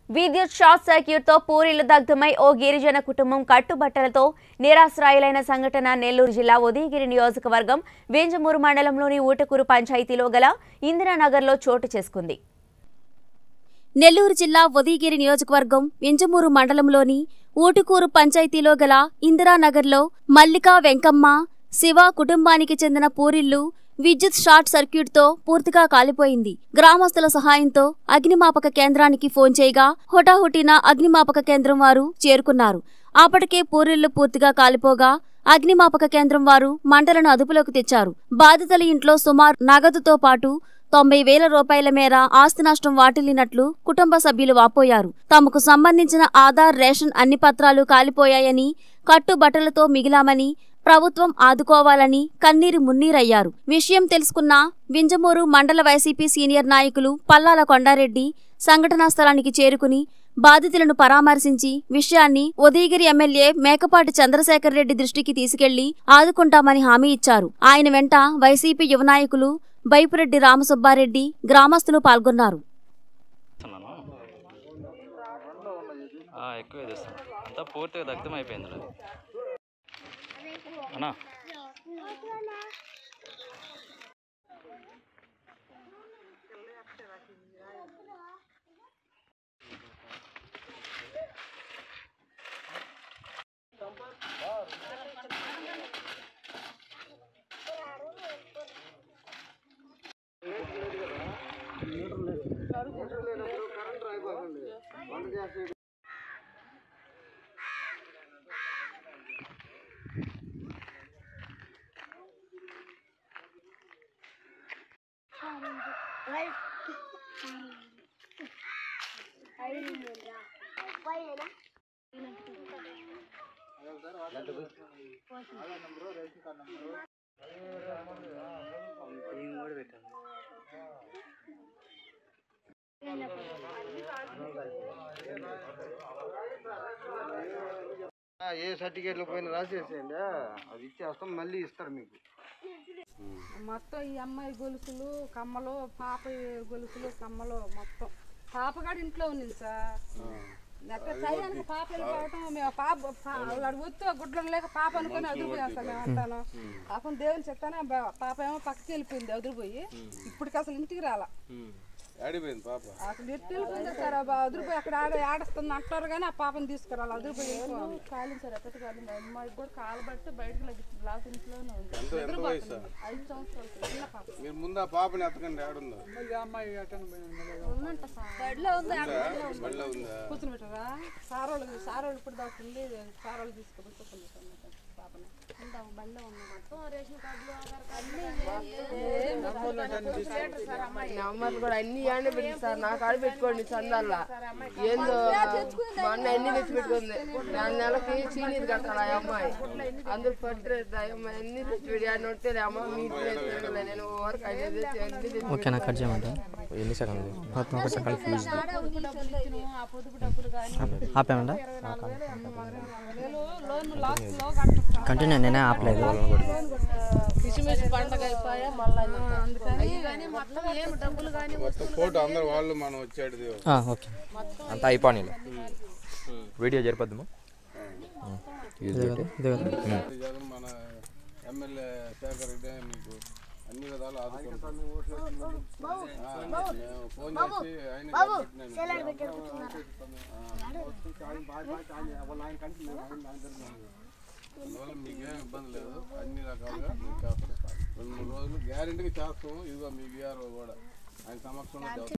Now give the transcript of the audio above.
విద్యుత్ short circuit తో పూరిళ్లు దగ్ధమై ఓ గిరిజన కుటుంబం కట్టుబట్టలతో నిరాశ్రాయులైన సంఘటన నెల్లూరు జిల్లా ఉదయగిరి నియోజకవర్గం వేంజమూరు మండలంలోని ఊటకూరు పంచాయతీలో గల ఇందిరానగర్లో చోటు చేసుకుంది నెల్లూరు జిల్లా ఉదయగిరి నియోజకవర్గం వింజమూరు మండలంలోని ఊటుకూరు పంచాయతీలో గల ఇందిరానగర్లో మల్లికా వెంకమ్మ శివ కుటుంబానికి చెందిన పూరిల్లు విద్యుత్ షార్ట్ సర్క్యూట్తో పూర్తిగా కాలిపోయింది గ్రామస్తుల సహాయంతో అగ్నిమాపక కేంద్రానికి ఫోన్ చేయగా హుటాహుటిన అగ్నిమాపక కేంద్రం వారు చేరుకున్నారు అప్పటికే పూరిల్లు పూర్తిగా కాలిపోగా అగ్నిమాపక కేంద్రం వారు మంటలను అదుపులోకి తెచ్చారు బాధితుల ఇంట్లో సుమారు నగదుతో పాటు తొంభై వేల రూపాయల మేర ఆస్తి నష్టం వాటిల్లినట్లు కుటుంబ సభ్యులు వాపోయారు తమకు సంబంధించిన ఆధార్ రేషన్ అన్ని పత్రాలు కాలిపోయాయని కట్టుబట్టలతో మిగిలామని ప్రభుత్వం ఆదుకోవాలని కన్నీరు మున్నీరయ్యారు విషయం తెలుసుకున్న వింజమూరు మండల వైసీపీ సీనియర్ నాయకులు పల్లాల కొండారెడ్డి సంఘటనా స్థలానికి చేరుకుని బాధితులను పరామర్శించి విషయాన్ని ఉదయగిరి ఎమ్మెల్యే మేకపాటి చంద్రశేఖర్ రెడ్డి దృష్టికి తీసుకెళ్లి ఆదుకుంటామని హామీ ఇచ్చారు ఆయన వెంట వైసీపీ యువ నాయకులు బైపురెడ్డి రామసుబ్బారెడ్డి గ్రామస్తులు పాల్గొన్నారు ఇస్తున్నాను ఆ, ఎక్కువే తెస్తాను అంతా పూర్తిగా దగ్ధం అయిపోయింది అది అన్నా ఆ, ఏ సర్టిఫికేట్లు పోయినా రాసేసేయండి అది ఇచ్చేస్తాం మళ్ళీ ఇస్తారు మీకు మొత్తం ఈ అమ్మాయి గొలుసులు కమ్మలు పాప గొలుసులు కమ్మలు మొత్తం పాప కూడా ఇంట్లో ఉంది సార్ ఎక్కడ టయానికి పాప వెళ్ళిపోవటం మేము పాప పా- వాడు వస్తూ గుడ్లు లేక పాప అనుకుని అదిరిపోయాం సార్ మేము అంటాను పాపం దేవుని చెప్తానే పాప ఏమో పక్కకి వెళ్ళిపోయింది అదిరిపోయి ఇప్పటికి అసలు ఇంటికి రాలా ఆడిపోయింది పాప అసలు ఎట్టు వెళ్ళిపోయింది సార్ ఆ బా- అదిరిపోయి అక్కడ ఆడ ఆడస్తుంది అంటారు కానీ ఆ పాపని తీసుకురాలి అదిరిపోయి కాలింది సార్ ఎక్కడికి కాలింది అమ్మాయి కూడా కాలు బట్టి బయటకు లగ్గింది లాస్ ఇంట్లోనే ఉంది ఎంత ఎంత వయసు ఐదు సంవత్సరాలు సార్, చిన్న పాప మీరు ముందు ఆ పాపని ఎత్తకండి ఆడుందో ఉందంట సార్ బెడ్లో ఉంది ఆడ బెడ్లో ఉంది. మళ్ళీ ఉందా కూర్చుని పెట్టరా సారోళ్ళు సారోళ్ళు ఇప్పుడు దాకా ఉంది సారోళ్ళు తీసుకొని కూర్చుని పెట్టాను పాపని బండిలో ఉంది మొత్తం రేషన్ కార్డులు ఆధార్ నెంబర్లు కూడా అన్ని ఆడే పెట్టి సార్ నా కాడ పెట్టుకోండి చందాల ఏందో మా అన్న అన్ని తెచ్చి పెట్టుకుంది నాలుగు నెలలకి చీనీది కట్టాలి ఆ అమ్మాయి అందరు పట్టలేదు ఆ అమ్మాయి అన్ని తెచ్చి పెట్టి ఆయన ఉంటే అమ్మ మీ ఇంట్లో నేను వరకు అన్ని తెచ్చి అన్ని తెచ్చి ఓకేనా కట్ చేయమంటే ఎన్ని సెకండ్లు మొత్తం ఒక సెకండ్ ఫీజు ఆ పొదుపు డబ్బులు కానీ ఆపేమంట వేలు లోన్ లాస్ట్ లో కట్టచ్చు కంటిన్యూ నేనే ఆపలేదు కిసిమిసి పండగ అయిపోయా మళ్ళీ అందుకని కానీ మొత్తం ఏం డబ్బులు కానీ మొత్తం ఫోటో అందరు వాళ్ళు మనం వచ్చాడు ఆ, ఓకే అంతా అయిపోయి వీడియో జరిపొద్దాము ఇదే కదా ఇదే కదా జగన్ మన ఎమ్మెల్యే శేఖర్ రెడ్డి మీకు అన్ని విధాలు ఆదుకుంటాం ఆ, మేము ఫోన్ చేసి ఆయన అందువల్ల మీకేం ఇబ్బంది లేదు అన్ని రకాలుగా మీకు చేస్తాం రెండు మూడు రోజులు గ్యారెంటీగా చేస్తాము ఇదిగో మీ విఆర్ఓ కూడా ఆయన సమక్షంలో చేస్తాం